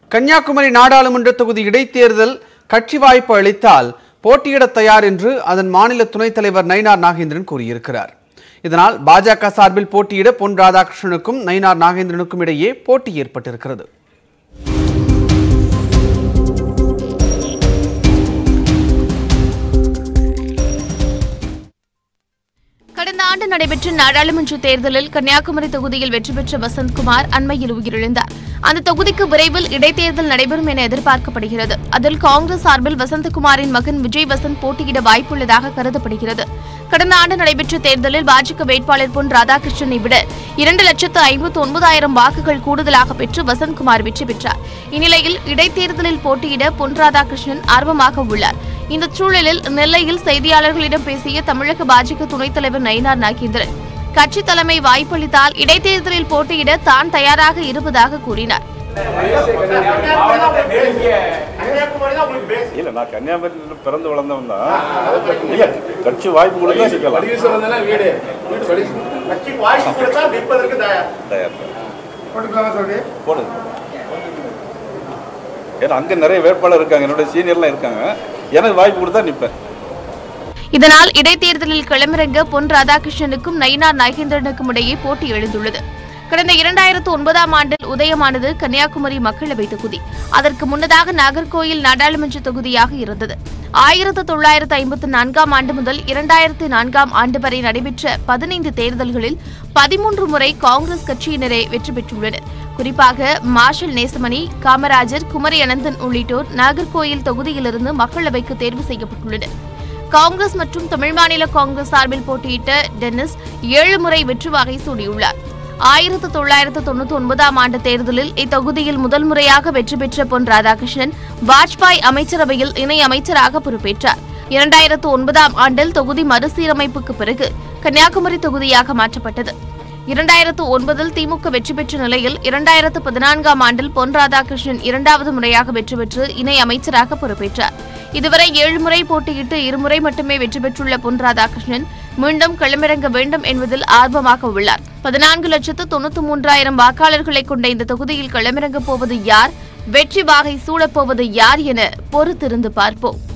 கன்னியாகுமரி நாடாளுமன்ற தொகுதி இடைத்தேர்தல் கட்சி வாய்ப்பு அளித்தால் போட்டியிட தயார் என்று அதன் மாநில துணைத் தலைவர் நயினார் நாகேந்திரன் கூறியிருக்கிறார் இதனால் பாஜக சார்பில் போட்டியிட பொன் ராதாகிருஷ்ணனுக்கும் நயினார் நாகேந்திரனுக்கும் இடையே போட்டி ஏற்பட்டிருக்கிறது கடந்த ஆண்டு நடைபெற்ற நாடாளுமன்ற தேர்தலில் கன்னியாகுமரி தொகுதியில் வெற்றி பெற்ற வசந்த்குமார் அண்மையில் உயிரிழந்தார் அந்த தொகுதிக்கு விரைவில் இடைத்தேர்தல் நடைபெறும் என எதிர்பார்க்கப்படுகிறது அதில் காங்கிரஸ் சார்பில் வசந்தகுமாரின் மகன் விஜய் வசந்த் போட்டியிட வாய்ப்புள்ளதாக கருதப்படுகிறது கடந்த ஆண்டு நடைபெற்ற தேர்தலில் பாஜக வேட்பாளர் பொன் ராதாகிருஷ்ணனை விட இரண்டு லட்சத்து ஐம்பத்து ஒன்பதாயிரம் வாக்குகள் கூடுதலாக பெற்று வசந்த்குமார் வெற்றி பெற்றார் இந்நிலையில் இடைத்தேர்தலில் போட்டியிட பொன் ராதாகிருஷ்ணன் ஆர்வமாக உள்ளார் இந்த சூழலில் நெல்லையில் செய்தியாளர்களிடம் பேசிய தமிழக பாஜக துணைத் தலைவர் நயினார் நாகேந்திரன் கட்சி தலைமை வாய்ப்பளித்தால் இடைத்தேர்தலில் போட்டியிட தான் தயாராக இருப்பதாக கூறினார் இல்ல நான் கன்னியாகுமரியில பிறந்து வளர்ந்தவன் தான் இல்ல கட்சி வாய்ப்பு கொடுத்தா சிக்கலாம் கட்சி வாய்ப்பு கொடுத்தா நிற்பதற்கு தயார் தயார் போட்டுக்கலாமா சொல்லி போடு ஏன்னா அங்க நிறைய வேட்பாளர் இருக்காங்க என்னோட சீனியர்லாம் இருக்காங்க எனக்கு வாய்ப்பு கொடுத்தா நிப்பேன் இதனால் இடைத்தேர்தலில் களமிறங்க பொன் ராதாகிருஷ்ணனுக்கும் நயினார் நாகேந்திரனுக்கும் இடையே போட்டி எழுந்துள்ளது கடந்த இரண்டாயிரத்து ஒன்பதாம் ஆண்டில் உதயமானது கன்னியாகுமரி மக்களவை தொகுதி அதற்கு முன்னதாக நாகர்கோயில் நாடாளுமன்ற தொகுதியாக இருந்தது ஆயிரத்து தொள்ளாயிரத்து ஐம்பத்து நான்காம் ஆண்டு முதல் இரண்டாயிரத்து நான்காம் ஆண்டு வரை நடைபெற்ற பதினைந்து தேர்தல்களில் பதிமூன்று முறை காங்கிரஸ் கட்சியினரே வெற்றி பெற்றுள்ளனர் குறிப்பாக மார்ஷல் நேசமணி காமராஜர் குமரி அனந்தன் உள்ளிட்டோர் நாகர்கோயில் தொகுதியிலிருந்து மக்களவைக்கு தேர்வு செய்யப்பட்டுள்ளனர் காங்கிரஸ் மற்றும் தமிழ் மாநில காங்கிரஸ் சார்பில் போட்டியிட்ட டென்னிஸ் ஏழு முறை வெற்றி வகை சூடியுள்ளார் ஆயிரத்து தொள்ளாயிரத்து தொண்ணூத்தி ஒன்பதாம் ஆண்டு தேர்தலில் இத்தொகுதியில் முதல் முறையாக வெற்றி பெற்ற பொன் ராதாகிருஷ்ணன் வாஜ்பாய் அமைச்சரவையில் இணை அமைச்சராக பொறுப்பேற்றார் இரண்டாயிரத்து ஒன்பதாம் ஆண்டில் தொகுதி மறுசீரமைப்புக்கு பிறகு கன்னியாகுமரி தொகுதியாக மாற்றப்பட்டது இரண்டாயிரத்து ஒன்பதில் திமுக வெற்றி பெற்ற நிலையில் இரண்டாயிரத்து பதினான்காம் ஆண்டில் பொன் ராதாகிருஷ்ணன் இரண்டாவது முறையாக வெற்றி பெற்று இணை அமைச்சராக பொறுப்பேற்றார் இதுவரை ஏழு முறை போட்டியிட்டு இருமுறை மட்டுமே வெற்றி பெற்றுள்ள பொன் ராதாகிருஷ்ணன் மீண்டும் களமிறங்க வேண்டும் என்பதில் ஆர்வமாக உள்ளார் பதினான்கு லட்சத்து தொண்ணூத்தி மூன்றாயிரம் வாக்காளர்களை கொண்ட இந்த தொகுதியில் களமிறங்கப் போவது யார் வெற்றி வாகை சூடப்போவது யார் என பொறுத்திருந்து பார்ப்போம்